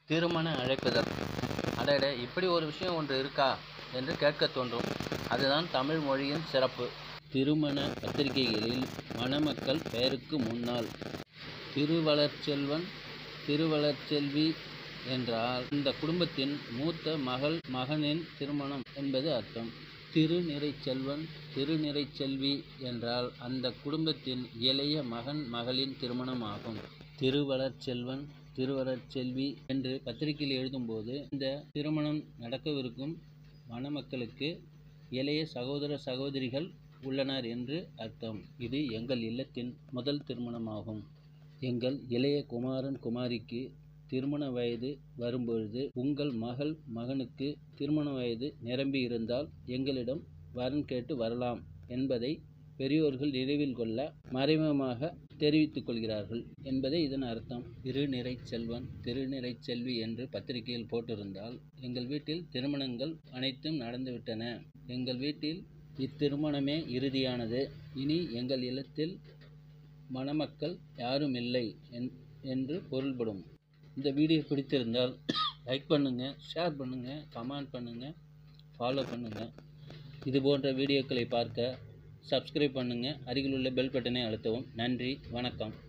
திருமண அழைப்பிதழ் அடடே இப்படி ஒரு விஷயம் ஒன்று இருக்கா என்று கேட்கத் தோன்றும் அதுதான் தமிழ் மொழியின் சிறப்பு திருமண பத்திரிகைகளில் மணமக்கள் பெயருக்கு முன்னால் திருவளர்ச்செல்வன் திருவளர்ச்செல்வி என்றால் இந்த குடும்பத்தின் மூத்த மகள் மகனின் திருமணம் என்பது அர்த்தம் திருநிறைச்செல்வன் திருநிறைச்செல்வி என்றால் அந்த குடும்பத்தின் இளைய மகன் மகளின் திருமணம் ஆகும் திருவளர்ச்செல்வன் திருவளர்ச்செல்வி என்று பத்திரிகையில் எழுதும்போது இந்த திருமணம் நடக்கவிருக்கும் மணமக்களுக்கு இளைய சகோதர சகோதரிகள் உள்ளனர் என்று அர்த்தம் இது எங்கள் இல்லத்தின் முதல் திருமணமாகும் எங்கள் இளைய குமாரன் குமாரிக்கு திருமண வயது வரும்பொழுது உங்கள் மகள் மகனுக்கு திருமண வயது நிரம்பி இருந்தால் எங்களிடம் வரன் கேட்டு வரலாம் என்பதை பெரியோர்கள் நினைவில் கொள்ள மறைமுகமாக தெரிவித்துக் கொள்கிறார்கள் என்பதே இதன் அர்த்தம் திருநிறை செல்வன் திருநிறை செல்வி என்று பத்திரிகையில் போட்டிருந்தால் எங்கள் வீட்டில் திருமணங்கள் அனைத்தும் நடந்துவிட்டன எங்கள் வீட்டில் இத்திருமணமே இறுதியானது இனி எங்கள் இல்லத்தில் மணமக்கள் யாரும் இல்லை என் என்று பொருள்படும் இந்த வீடியோ பிடித்திருந்தால் லைக் பண்ணுங்கள் ஷேர் பண்ணுங்கள் கமெண்ட் பண்ணுங்கள் ஃபாலோ பண்ணுங்கள் இது போன்ற வீடியோக்களை பார்க்க சப்ஸ்கிரைப் பண்ணுங்கள் அருகிலுள்ள பெல் பட்டனை அழுத்தவும் நன்றி வணக்கம்